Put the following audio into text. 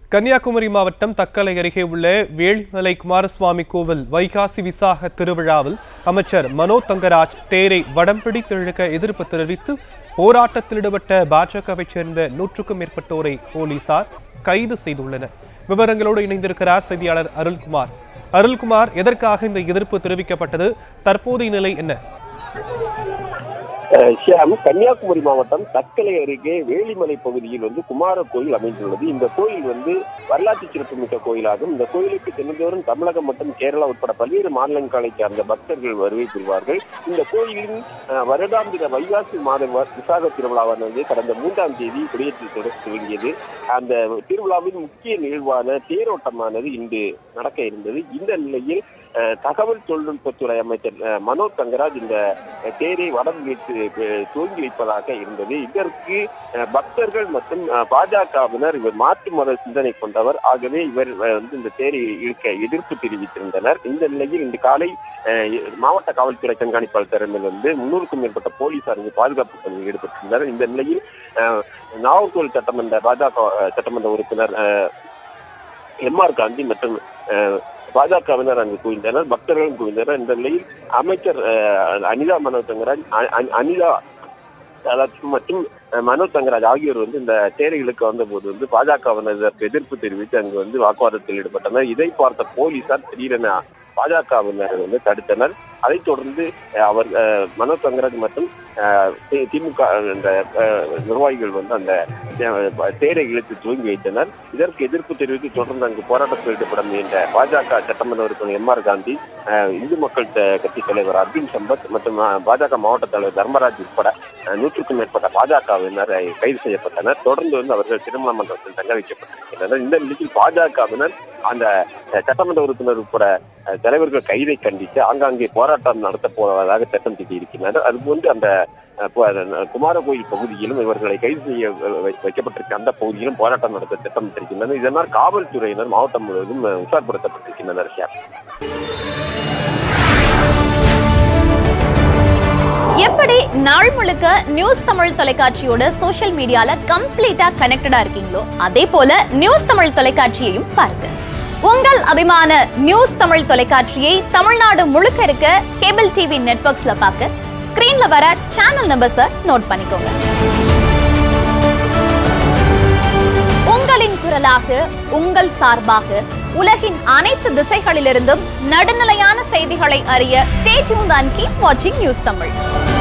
கன்னியாகுமரி மாவட்டம் தக்கலை அருகே உள்ள வேளிமலை குமாரசுவாமி கோவில் வைகாசி விசாக திருவிழாவில் அமைச்சர் மனோ தங்கராஜ் தேரை வடம் பிடித்து இழுக்க எதிர்ப்பு தெரிவித்து போராட்டத்தில் ஈடுபட்ட பாஜகவைச் சேர்ந்த நூற்றுக்கும் மேற்பட்டோரை போலீசார் கைது செய்துள்ளனர் விவரங்களோடு இணைந்திருக்கிறார் செய்தியாளர் அருள்குமார் அருள்குமார் எதற்காக இந்த எதிர்ப்பு தெரிவிக்கப்பட்டது தற்போதைய நிலை என்ன அஹ் ஷியாம் கன்னியாகுமரி மாவட்டம் தக்கலை அருகே வேலிமலை பகுதியில் வந்து குமார கோயில் அமைந்துள்ளது இந்த கோயில் வந்து வரலாற்று சிறப்புமிக்க கோயிலாகும் இந்த கோயிலுக்கு தினந்தோறும் தமிழகம் மற்றும் கேரளா உட்பட பல்வேறு மாநிலங்களை சார்ந்த பக்தர்கள் வருகை புரிவார்கள் இந்த கோயிலின் அஹ், வருடாந்திர வைகாசி மாத வ- விசாக திருவிழாவானது கடந்த மூன்றாம் தேதி குடியேற்று தொடர் துவங்கியது அந்த திருவிழாவின் முக்கிய நிகழ்வான தேரோட்டமானது இன்று நடக்க இருந்தது இந்த நிலையில் அஹ், தகவல் தொழில்நுட்பத்துறை அமைச்சர் அஹ், மனோ தங்கராஜ் இந்த அஹ், தேரை வடம் வைத்து அஹ், துவங்கி வைப்பதாக இருந்தது இதற்கு அஹ், பக்தர்கள் மற்றும் அஹ், பாஜகவினர் இவர் மாற்று மத சிந்தனை கொண்டவர் ஆகவே இவர் அஹ், வந்து இந்த தேரை இழுக்க எதிர்ப்பு தெரிவித்திருந்தனர் இந்த நிலையில் இன்று காலை அஹ், மாவட்ட காவல்துறை கண்காணிப்பாளர் தலைமையில் வந்து முன்னூறுக்கும் மேற்பட்ட போலீசார் இங்கு பாதுகாப்பு பணியில் ஈடுபட்டிருந்தனர் இந்த நிலையில் அஹ், நாகர்கோவில் சட்டமன்ற பாஜக அஹ், சட்டமன்ற உறுப்பினர் அஹ், எம் ஆர் காந்தி மற்றும் அஹ், பாஜகவினர் அங்கு குவிந்தனர் பக்தர்களும் குவிந்தனர் இந்த நிலையில் அமைச்சர் அஹ், அனிதா மனோ தங்கராஜ் அ- அ- அனிதா லட்சுமி மற்றும் அஹ், மனோ தங்கராஜ் ஆகியோர் வந்து இந்த தேரைகளுக்கு வந்தபோது வந்து பாஜகவினர் இதற்கு எதிர்ப்பு தெரிவித்து அங்கு வந்து வாக்குவாதத்தில் ஈடுபட்டனர் இதை பார்த்த போலீசார் திடீரென பாஜகவினர் வந்து தடுத்தனர் அதைத் தொடர்ந்து அஹ், அவர் அஹ், மனோ தங்கராஜ் மற்றும் அஹ், தி- திமுக இந்த அஹ், நிர்வாகிகள் வந்து அந்த அஹ், தேரை இழுத்து துவங்கி வைத்தனர் இதற்கு எதிர்ப்பு தெரிவித்து தொடர்ந்து அங்கு போராட்டத்தில் ஈடுபட முயன்ற பாஜக சட்டமன்ற உறுப்பினர் எம் ஆர் காந்தி அஹ், இந்து மக்கள் த- கட்சி தலைவர் அர்ஜுன் சம்பத் மற்றும் அஹ், பாஜக மாவட்ட தலைவர் தர்மராஜ் உட்பட அஹ், நூற்றுக்கும் மேற்பட்ட பாஜகவினர் அஹ், கைது செய்யப்பட்டனர் தொடர்ந்து வந்து அவர்கள் திருமண மன்றத்தில் தங்க வைக்கப்பட்டிருக்கின்றனர் இந்த நிலையில் பாஜகவினர் அந்த அஹ், சட்டமன்ற உறுப்பினர் உட்பட அஹ், தலைவர்கள் கைதை கண்டித்து ஆங்காங்கே போராட்டம் நடத்த போவதாக திட்டம் தீட்டியிருக்கின்றனர் அதுபோன்று அந்த அஹ், பு- அஹ், குமாரகோயில் பகுதியிலும் இவர்களை கைது செய்ய அஹ், வை- வைக்கப்பட்டிருக்க அந்த பகுதியிலும் போராட்டம் நடத்த திட்டமிட்டிருக்கின்றனர் இதனால் காவல்துறையினர் மாவட்டம் முழுவதும் அஹ், உஷார்படுத்தப்பட்டிருக்கின்றனர் ஷியா. எப்படி நாள் முழுக்க நியூஸ் தமிழ் தொலைக்காட்சியோட சோஷியல் மீடியால கம்ப்ளீட்டா கனெக்டடா இருக்கீங்களோ அதே போல நியூஸ் தமிழ் தொலைக்காட்சியையும் பாருங்க உங்கள் அபிமான நியூஸ் தமிழ் தொலைக்காட்சியை தமிழ்நாடு முழுக்க இருக்க கேபிள் டிவி நெட்வொர்க்ஸ்ல பார்க்க ஸ்கிரீன்ல வர சேனல் நம்பர்ஸை நோட் பண்ணிக்கோங்க உங்களின் குரலாக உங்கள் சார்பாக உலகின் அனைத்து திசைகளிலிருந்தும் நடுநிலையான செய்திகளை அறிய ஸ்டே டியூன் அண்ட் கீப் வாட்சிங் நியூஸ் தமிழ்